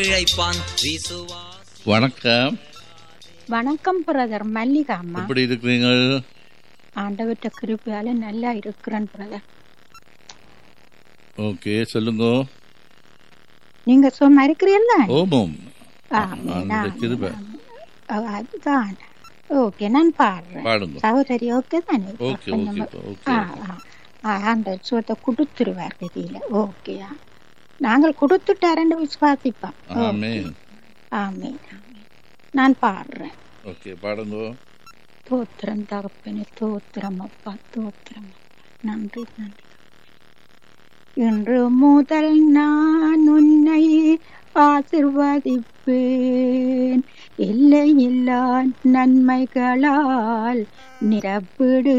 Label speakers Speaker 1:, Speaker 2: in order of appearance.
Speaker 1: இழைப்பான் விசுவாஸ்
Speaker 2: வணக்கம்
Speaker 3: வணக்கம் பிரதர் மல்லிகா அம்மா
Speaker 2: எப்படி இருக்கிறீங்க
Speaker 3: ஆண்டவர்கிட்ட கிருப்பையால நல்லா இருக்கிறேன் பிரதர்
Speaker 2: ஓகே சொல்லுங்க
Speaker 3: நீங்க சும்மா இருக்கிறீல்ல
Speaker 2: ஓமம்
Speaker 3: ஆமென்,
Speaker 2: அந்த
Speaker 3: ஆமென்,
Speaker 2: கிருபை
Speaker 3: ஆமென். ஓ, அதுதான் ஓகே நான் பாடுறேன்
Speaker 2: பாடுங்க
Speaker 3: சகோதரி ஓகே தானே
Speaker 2: ஓகே
Speaker 3: அப்ப
Speaker 2: ஓகே
Speaker 3: நம்ம-
Speaker 2: ஓகே
Speaker 3: ஆ, ஆ. ஆ, ஆண்டவர் சுகத்தை கொடுத்துருவார் கதியில ஓகேயா நாங்கள் கொடுத்துட்டாரன்னு விசுவாசிப்போம்
Speaker 2: ஆமே
Speaker 3: ஆமே நான் பாடுறேன்
Speaker 2: ஓகே பாடுங்க
Speaker 3: தோத்திரம் தகப்பனே தோத்திரம் அப்பா தோத்திரம் அப்பா. நன்றி நன்றி இன்று முதல் நான் உன்னை ஆசிர்வதிப்பேன் இல்லை இல்லா நன்மைகளால் நிரப்பிடு